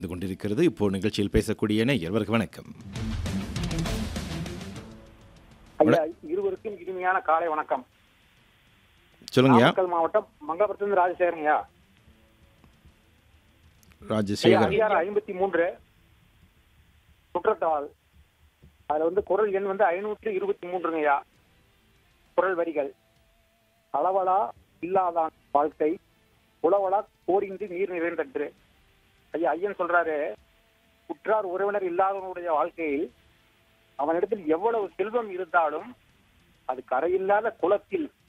இது கொண்டிருக்கிறது இப்போ நிகழ்ச்சியில் பேசக்கூடிய நேயர்களுக்கு வணக்கம் ஐயா இருவருக்கும் இனிமையான காலை வணக்கம் சொல்லுங்கய்யா நாமக்கல் மாவட்டம் மங்கபுரத்திலிருந்து ராஜசேகரங்கய்யா ஐயா ராஜசேகர் அதிகாரம் ஐம்பத்தி மூன்று குற்றத்தால் அதுல வந்து குரல் எண் வந்து ஐநூற்றி இருபத்தி மூன்றுங்கய்யா குரல் வரிகள் அளவலா இல்லாதான் வாழ்க்கை உளவலா கோரின்றி நீர் நிறைந்தற்று ஐயா ஐயன் சொல்றாரு உற்றார் உறவினர் இல்லாதவனுடைய வாழ்க்கையில் அவனிடத்தில் எவ்வளவு செல்வம் இருந்தாலும் அது கரையில்லாத குளத்தில்